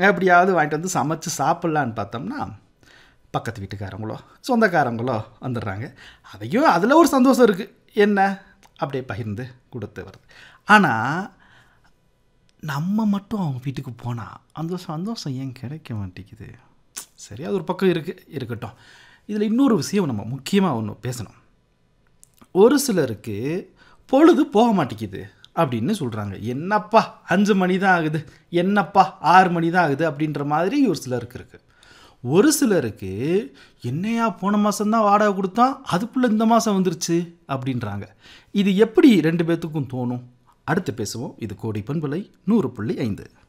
எப்படியாவது வாங்கிட்டு வந்து சமைச்சு சாப்பிட்லான்னு பார்த்தோம்னா பக்கத்து வீட்டுக்காரங்களோ சொந்தக்காரங்களோ வந்துடுறாங்க அதையும் அதில் ஒரு சந்தோஷம் இருக்குது என்ன அப்படியே பகிர்ந்து கொடுத்து வருது ஆனால் நம்ம மட்டும் அவங்க வீட்டுக்கு போனால் அந்த சந்தோஷம் ஏன் கிடைக்க மாட்டேங்குது சரி அது ஒரு பக்கம் இருக்குது இருக்கட்டும் இதில் இன்னொரு விஷயம் நம்ம முக்கியமாக ஒன்று பேசணும் ஒரு சிலருக்கு பொழுது போக மாட்டேங்குது அப்படின்னு சொல்கிறாங்க என்னப்பா அஞ்சு மணி தான் ஆகுது என்னப்பா ஆறு மணி தான் ஆகுது அப்படின்ற மாதிரி ஒரு சிலருக்கு இருக்குது ஒரு சிலருக்கு என்னையா போன மாதம்தான் வாடகை கொடுத்தான் அதுக்குள்ளே இந்த மாதம் வந்துருச்சு அப்படின்றாங்க இது எப்படி ரெண்டு பேர்த்துக்கும் தோணும் அடுத்து பேசுவோம் இது கோடி பண்பலை நூறு புள்ளி ஐந்து